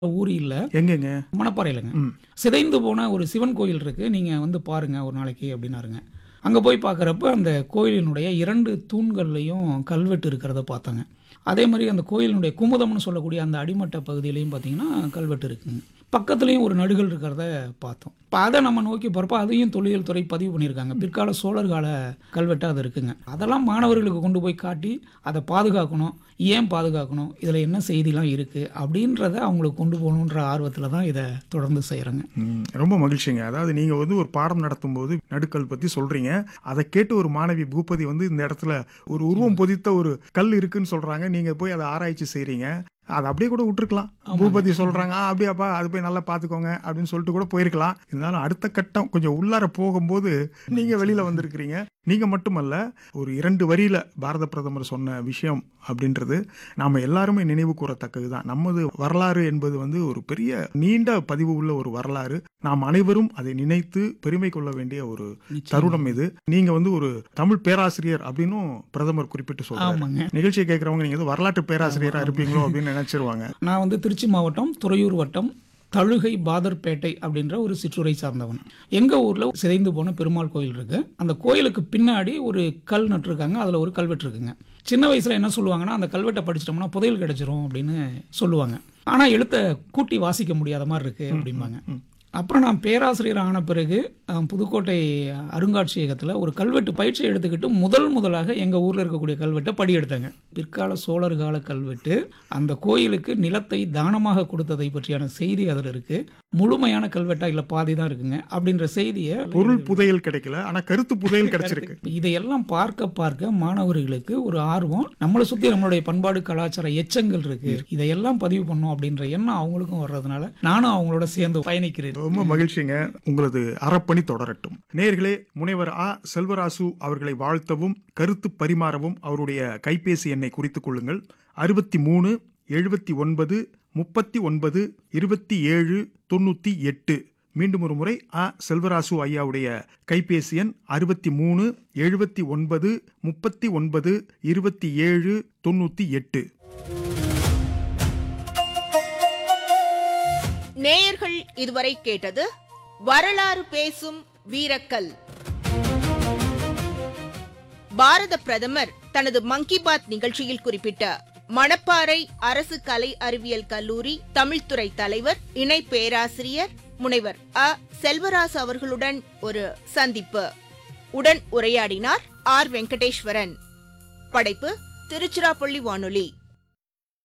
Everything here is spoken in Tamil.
ஊர் இல்ல எங்கெங்க மணப்பாறையிலங்க ம் சிதைந்து போன ஒரு சிவன் கோயில் இருக்கு நீங்க வந்து பாருங்க ஒரு நாளைக்கு அப்படின்னாருங்க அங்க போய் பார்க்குறப்ப அந்த கோயிலினுடைய இரண்டு தூண்கள்லையும் கல்வெட்டு இருக்கிறத பார்த்தாங்க அதே மாதிரி அந்த கோயிலினுடைய குமுதம்னு சொல்லக்கூடிய அந்த அடிமட்ட பகுதியிலையும் பார்த்தீங்கன்னா கல்வெட்டு இருக்குங்க பக்கத்துலேயும் ஒரு நடுகள் இருக்கிறத பார்த்தோம் இப்போ அதை நம்ம நோக்கி போகிறப்ப அதையும் தொல்லியல் துறை பதிவு பண்ணியிருக்காங்க பிற்கால சோழர் கால கல்வெட்டு அது இருக்குங்க அதெல்லாம் மாணவர்களுக்கு கொண்டு போய் காட்டி அதை பாதுகாக்கணும் ஏன் பாதுகாக்கணும் இதில் என்ன செய்திலாம் இருக்குது அப்படின்றத அவங்களுக்கு கொண்டு போகணுன்ற ஆர்வத்தில் தான் இதை தொடர்ந்து செய்கிறேங்க ம், ரொம்ப மகிழ்ச்சிங்க அதாவது நீங்க வந்து ஒரு பாடம் நடத்தும் போது நடுக்கல் பத்தி சொல்றீங்க அதை கேட்டு ஒரு மாணவி பூபதி வந்து இந்த இடத்துல ஒரு உருவம் பொதித்த ஒரு கல் இருக்குன்னு சொல்றாங்க நீங்க போய் அதை ஆராய்ச்சி செய்றீங்க அதை அப்படியே கூட விட்டுருக்கலாம் பூபதி சொல்றாங்க "ஆ, அப்படியாப்பா அது போய் நல்லா பாத்துக்கோங்க அப்படின்னு சொல்லிட்டு கூட போயிருக்கலாம் இருந்தாலும் அடுத்த கட்டம் கொஞ்சம் உள்ளார போகும்போது நீங்க வெளியில வந்திருக்கிறீங்க நீங்க மட்டுமல்ல ஒரு இரண்டு வரியில பாரத பிரதமர் சொன்ன விஷயம் அப்படின்றது நாம எல்லாருமே நினைவு கூறத்தக்கதுதான் நமது வரலாறு என்பது வந்து ஒரு பெரிய நீண்ட பதிவு உள்ள ஒரு வரலாறு நாம் அனைவரும் அதை நினைத்து பெருமை கொள்ள வேண்டிய ஒரு தருணம் இது நீங்க வந்து ஒரு தமிழ் பேராசிரியர் அப்படின்னும் பிரதமர் குறிப்பிட்டு சொல்றாரு ஆமாங்க நிகழ்ச்சியை கேட்கறவங்க நீங்க ஏதோ வரலாற்று பேராசிரியரா இருப்பீங்களோ அப்படின்னு நினைச்சிருவாங்க நான் வந்து திருச்சி மாவட்டம் துறையூர் வட்டம் தழுகை பாதர்பேட்டை அப்படின்ற ஒரு சிற்றுரை சார்ந்தவன் எங்கள் ஊரில் சிதைந்து போன பெருமாள் கோயில் இருக்கு அந்த கோயிலுக்கு பின்னாடி ஒரு கல் நட்டிருக்காங்க அதில் ஒரு கல்வெட்டு இருக்குங்க சின்ன வயசில் என்ன சொல்லுவாங்கன்னா அந்த கல்வெட்டை படிச்சிட்டோம்னா புதையல் கிடைச்சிரும் அப்படின்னு சொல்லுவாங்க ஆனால் எழுத்தை கூட்டி வாசிக்க முடியாத மாதிரி இருக்கு அப்படிம்பாங்க அப்புறம் நான் பேராசிரியர் ஆன பிறகு அஹ், புதுக்கோட்டை அருங்காட்சியகத்தில் ஒரு கல்வெட்டு பயிற்சி எடுத்துக்கிட்டு முதல் முதலாக எங்கள் ஊரில் இருக்கக்கூடிய கல்வெட்டை படி எடுத்தாங்க பிற்கால சோழர் கால கல்வெட்டு அந்த கோயிலுக்கு நிலத்தை தானமாக கொடுத்ததை பற்றியான செய்தி அதில் இருக்கு முழுமையான கல்வெட்டா இல்லை பாதி தான் இருக்குங்க அப்படின்ற செய்தியை பொருள் புதையல் கிடைக்கல ஆனா கருத்து புதையல் கிடைச்சிருக்கு இதையெல்லாம் பார்க்க பார்க்க மாணவர்களுக்கு ஒரு ஆர்வம் நம்மளை சுற்றி நம்மளுடைய பண்பாடு கலாச்சார எச்சங்கள் இருக்கு இதையெல்லாம் பதிவு பண்ணோம் அப்படின்ற எண்ணம் அவங்களுக்கும் வர்றதுனால நானும் அவங்களோட சேர்ந்து பயணிக்கிறேன் ரொம்ப மகிழ்ச்சிங்க உங்களது அறப்பணி தொடரட்டும் நேர்களே முனைவர் ஆ செல்வராசு அவர்களை வாழ்த்தவும் கருத்து பரிமாறவும் அவருடைய கைபேசி எண்ணை குறித்துக் கொள்ளுங்கள் அறுபத்தி மூணு எழுபத்தி ஒன்பது முப்பத்தி ஒன்பது இருபத்தி ஏழு தொண்ணூற்றி எட்டு மீண்டும் ஒரு முறை ஆ செல்வராசு ஐயாவுடைய கைபேசி எண் அறுபத்தி மூணு எழுபத்தி ஒன்பது முப்பத்தி ஒன்பது இருபத்தி ஏழு தொண்ணூற்றி எட்டு நேயர்கள் இதுவரை கேட்டது வரலாறு பேசும் வீரக்கல் பாரத பிரதமர் தனது மன் கி பாத் நிகழ்ச்சியில் குறிப்பிட்ட மணப்பாறை அரசு கலை அறிவியல் கல்லூரி தமிழ்துறை தலைவர் இணை பேராசிரியர் முனைவர் அ செல்வராஜ் அவர்களுடன் ஒரு சந்திப்பு உடன் உரையாடினார் ஆர் வெங்கடேஸ்வரன் படைப்பு திருச்சிராப்பள்ளி வானொலி